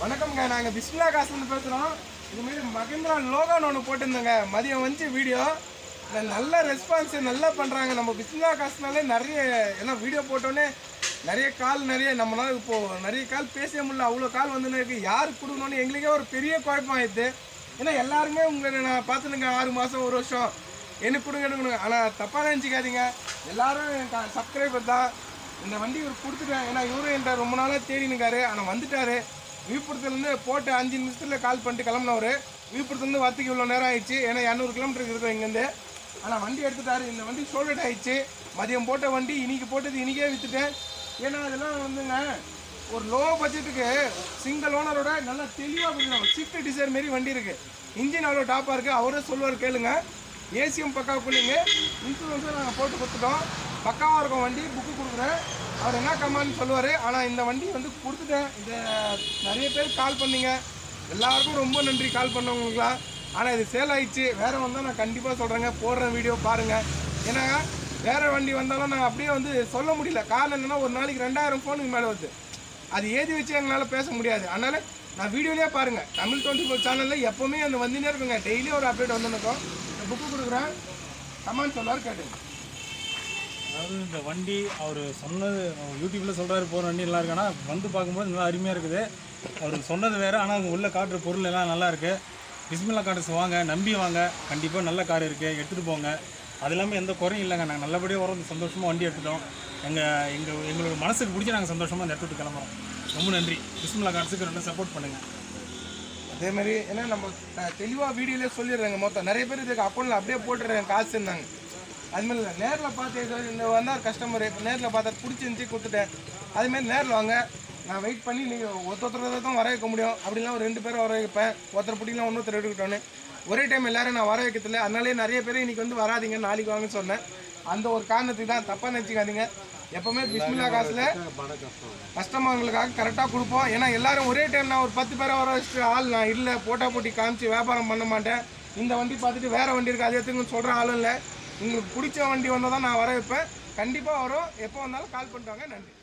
வணக்கம்ங்க நாங்கள் பிஸ்மிலா காசுலேருந்து பேசுகிறோம் இதுமாரி மகேந்திரா லோகான் ஒன்று போட்டிருந்தோங்க மதியம் வந்துச்சு வீடியோ நல்ல ரெஸ்பான்ஸ் நல்லா பண்ணுறாங்க நம்ம பிஸ்மிலா காசுனாலே நிறைய எல்லாம் வீடியோ போட்டோன்னே நிறைய கால் நிறைய நம்மளால இப்போது நிறைய கால் பேச முடியல அவ்வளோ கால் வந்துன்னு இருக்கு யாருக்கு கொடுக்கணும்னு எங்களுக்கே ஒரு பெரிய குழப்பம் ஆயிடுது ஏன்னா எல்லாருமே உங்களை நான் பார்த்துனுங்க ஆறு மாதம் ஒரு வருஷம் எனக்கு கொடுங்க எனக்கு கொடுங்க ஆனால் தப்பாக நினச்சிக்காதீங்க எல்லாரும் சப்ஸ்கிரைபர் தான் இந்த வண்டி இவர் கொடுத்துட்டேன் ஏன்னா இவரும் என்கிட்ட ரொம்ப நாளாக தேடினுக்காரு ஆனால் வந்துட்டாரு விழுப்புரத்துலேருந்து போட்டு அஞ்சு நிமிஷத்தில் கால் பண்ணிட்டு கிளம்புனவர் விழுப்புரத்துலேருந்து வரத்துக்கு இவ்வளோ நேரம் ஆயிடுச்சு ஏன்னா இரநூறு கிலோமீட்டர் இருக்கும் இங்கேருந்து ஆனால் வண்டி எடுத்துட்டாரு இந்த வண்டி ஷோல்டட் ஆயிடுச்சு மதியம் போட்ட வண்டி இன்னைக்கு போட்டது இன்னைக்கே விற்றுட்டேன் ஏன்னா அதெல்லாம் வந்துங்க ஒரு லோ பட்ஜெட்டுக்கு சிங்கிள் ஓனரோட நல்லா தெளிவாக கொடுக்கணும் ஸ்விஃப்ட் டிசைர் மாரி வண்டி இருக்குது இன்ஜின் அவ்வளோ டாப்பாக இருக்குது அவரே சொல்லுவார் கேளுங்க ஏசியும் பக்கா கூலிங்கு இன்சூரன்ஸும் நாங்கள் போட்டு கொடுத்துட்டோம் பக்காவாக இருக்கும் வண்டி புக்கு கொடுக்குறேன் அவர் என்ன கம்மான்னு சொல்லுவார் ஆனால் இந்த வண்டி வந்து கொடுத்துட்டேன் இதை நிறைய பேர் கால் பண்ணீங்க எல்லாருக்கும் ரொம்ப நன்றி கால் பண்ணவங்களுக்குலாம் ஆனால் இது சேல் ஆயிடுச்சு வேறு வந்தால் நான் கண்டிப்பாக சொல்கிறேங்க போடுற வீடியோ பாருங்கள் ஏன்னா வேறு வண்டி வந்தாலும் நான் அப்படியே வந்து சொல்ல முடியல காரணம் என்னென்னா ஒரு நாளைக்கு ரெண்டாயிரம் ஃபோனுக்கு மேலே வருது அது ஏதி வச்சு எங்களால் பேச முடியாது அதனால நான் வீடியோலேயே பாருங்கள் தமிழ் டுவெண்ட்டி ஃபோர் சேனலில் எப்போவுமே அந்த வந்துனே இருக்குங்க டெய்லி ஒரு அப்டேட் வந்துருக்கோம் இந்த புக்கு கொடுக்குறேன் கமெண்ட் சொல்லுவார் கேட்டுங்க அதாவது இந்த வண்டி அவர் சொன்னது அவர் யூடியூப்பில் சொல்கிறாரு போகிற வண்டி நல்லா இருக்கு ஆனால் வந்து பார்க்கும்போது நல்லா அருமையாக இருக்குது அவர் சொன்னது வேறு ஆனால் அவங்க உள்ள காட்டுற பொருள் எல்லாம் நல்லா இருக்குது பிஸ்மில்லா கார்டர்ஸ் வாங்க நம்பி வாங்க கண்டிப்பாக நல்ல கார் இருக்குது எடுத்துகிட்டு போங்க அது இல்லாமல் எந்த குறையும் இல்லைங்க நாங்கள் நல்லபடியாக வரோம் சந்தோஷமாக வண்டி எடுத்துட்டோம் எங்கள் எங்கள் எங்களோட மனசுக்கு பிடிச்சி நாங்கள் சந்தோஷமாக அந்த எடுத்துகிட்டு கிளம்புறோம் ரொம்ப நன்றி பிஸ்மில்லா கார்ட்ஸுக்கு ரெண்டு சப்போர்ட் பண்ணுங்கள் அதே மாதிரி ஏன்னா நம்ம தெளிவாக வீடியோலேயே சொல்லிடுறாங்க மொத்தம் நிறைய பேர் இதுக்கு அக்கௌண்ட்டில் அப்படியே போட்டுடுறாங்க காசு இருந்தாங்க அது மாதிரி இல்லை நேரில் பார்த்து ஏதோ இந்த வந்தார் கஸ்டமர் இப்போ நேரில் பார்த்தா பிடிச்சிருந்துச்சி கொடுத்துட்டேன் அதுமாரி நேரில் வாங்க நான் வெயிட் பண்ணி நீங்கள் ஒருத்தர் தான் வர வைக்க முடியும் அப்படிலாம் ஒரு ரெண்டு பேரும் வர வைப்பேன் ஒருத்தர் பிடிக்கலாம் இன்னொருத்தர் எடுக்கட்டோன்னு ஒரே டைம் எல்லாரும் நான் வர வைக்கிறதில்ல அதனாலே நிறைய பேர் இன்னைக்கு வந்து வராதீங்க நாளைக்கு வாங்கன்னு சொன்னேன் அந்த ஒரு காரணத்துக்கு தான் தப்பாக நினச்சிக்காதீங்க எப்போவுமே பிஸ்மில்லா காசில் கஸ்டமர்களுக்காக கரெக்டாக கொடுப்போம் ஏன்னா எல்லாரும் ஒரே டைம் நான் ஒரு பத்து பேரை வர வச்சுட்டு ஆள் நான் இல்லை போட்டா போட்டி காமிச்சு வியாபாரம் பண்ண மாட்டேன் இந்த வண்டி பார்த்துட்டு வேறு வண்டி இருக்குது அது எடுத்துங்கன்னு சொல்கிற ஆளும் இல்லை உங்களுக்கு பிடிச்ச வண்டி வந்தால் தான் நான் வர வைப்பேன் கண்டிப்பாக வரும் எப்போ வந்தாலும் கால் பண்ணிட்டு வாங்க நன்றி